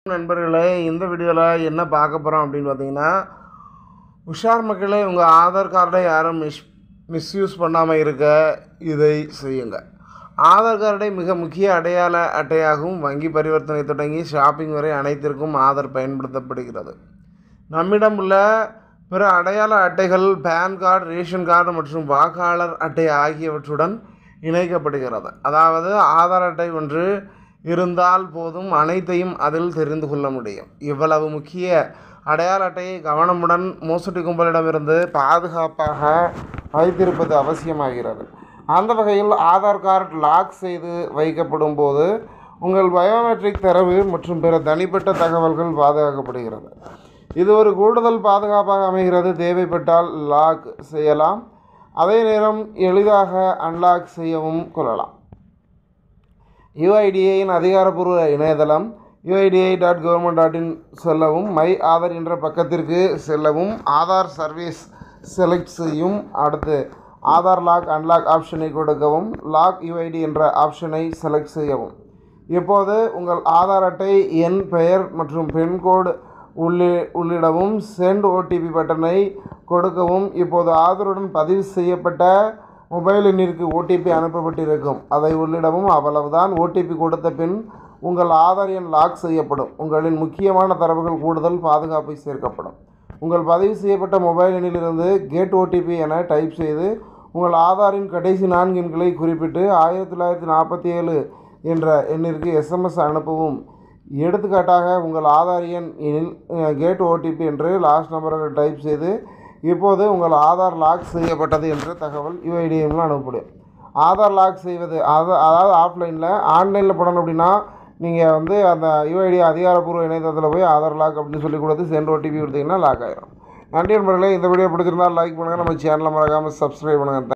நண்பர்களே இந்த வீடியோவில் என்ன பார்க்க போகிறோம் அப்படின்னு பார்த்தீங்கன்னா உஷார் மக்களே உங்கள் ஆதார் கார்டை யாரும் மிஸ் மிஸ்யூஸ் பண்ணாமல் இருக்க இதை செய்யுங்க ஆதார் கார்டை மிக முக்கிய அடையாள அட்டையாகவும் வங்கி பரிவர்த்தனை தொடங்கி ஷாப்பிங் வரை அனைத்திற்கும் ஆதார் பயன்படுத்தப்படுகிறது நம்மிடம் உள்ள பிற அடையாள அட்டைகள் பேன் கார்டு ரேஷன் கார்டு மற்றும் வாக்காளர் அட்டை ஆகியவற்றுடன் இணைக்கப்படுகிறது அதாவது ஆதார் அட்டை ஒன்று இருந்தால் போதும் அனைத்தையும் அதில் தெரிந்து கொள்ள முடியும் இவ்வளவு முக்கிய அடையாள அட்டையை கவனமுடன் மோசடி கும்பலிடமிருந்து பாதுகாப்பாக வைத்திருப்பது அவசியமாகிறது அந்த வகையில் ஆதார் கார்டு லாக் செய்து வைக்கப்படும் போது உங்கள் பயோமெட்ரிக் தரவு மற்றும் பிற தனிப்பட்ட தகவல்கள் பாதுகாக்கப்படுகிறது இது ஒரு கூடுதல் பாதுகாப்பாக அமைகிறது தேவைப்பட்டால் லாக் செய்யலாம் அதே நேரம் எளிதாக அன்லாக் செய்யவும் கொள்ளலாம் யுஐடிஏயின் அதிகாரப்பூர்வ இணையதளம் UIDAI dot government dot in செல்லவும் மை ஆதார் என்ற பக்கத்திற்கு செல்லவும் ஆதார் சர்வீஸ் செலக்ட் செய்யும் அடுத்து ஆதார் லாக் அன்லாக் ஆப்ஷனை கொடுக்கவும் லாக் யுஐடி என்ற ஆப்ஷனை செலக்ட் செய்யவும் இப்போது உங்கள் ஆதார் அட்டை எண் பெயர் மற்றும் பின்கோடு உள்ளி உள்ளிடவும் சென்ட் ஓடிபி பட்டனை கொடுக்கவும் இப்போது ஆதருடன் பதிவு செய்யப்பட்ட மொபைல் எண்ணிற்கு ஓடிபி அனுப்பப்பட்டிருக்கும் அதை உள்ளிடவும் அவ்வளவுதான் ஓடிபி கொடுத்த பின் உங்கள் ஆதார் எண் லாக் செய்யப்படும் உங்களின் முக்கியமான தரவுகள் கூடுதல் பாதுகாப்பை சேர்க்கப்படும் உங்கள் பதிவு செய்யப்பட்ட மொபைல் எண்ணிலிருந்து கேட் ஓடிபி என டைப் செய்து உங்கள் ஆதாரின் கடைசி நான்கு எண்களை குறிப்பிட்டு ஆயிரத்தி தொள்ளாயிரத்தி நாற்பத்தி ஏழு என்ற எண்ணிற்கு எஸ்எம்எஸ் அனுப்பவும் எடுத்துக்காட்டாக உங்கள் ஆதார் எண் எண்ணில் கேட் ஓடிபி என்று லாஸ்ட் நம்பரை டைப் செய்து இப்போது உங்கள் ஆதார் லாக் செய்யப்பட்டது என்ற தகவல் யுஐடிஎம்ல அனுப்பப்படும் ஆதார் லாக் செய்வது அது அதாவது ஆஃப்லைனில் ஆன்லைனில் பண்ணணும் அப்படின்னா நீங்கள் வந்து அந்த யுஐடி அதிகாரப்பூர்வ இணையதளத்தில் போய் ஆதார் லாக் அப்படின்னு சொல்லி கொடுத்து சென்ட் ஓடிபி கொடுத்தீங்கன்னா லாக் ஆயிரும் நன்றி நண்பர்களே இந்த வீடியோ பிடிச்சிருந்தால் லைக் பண்ணுங்கள் நம்ம சேனலை மறக்காமல் சப்ஸ்கிரைப் பண்ணுங்கள்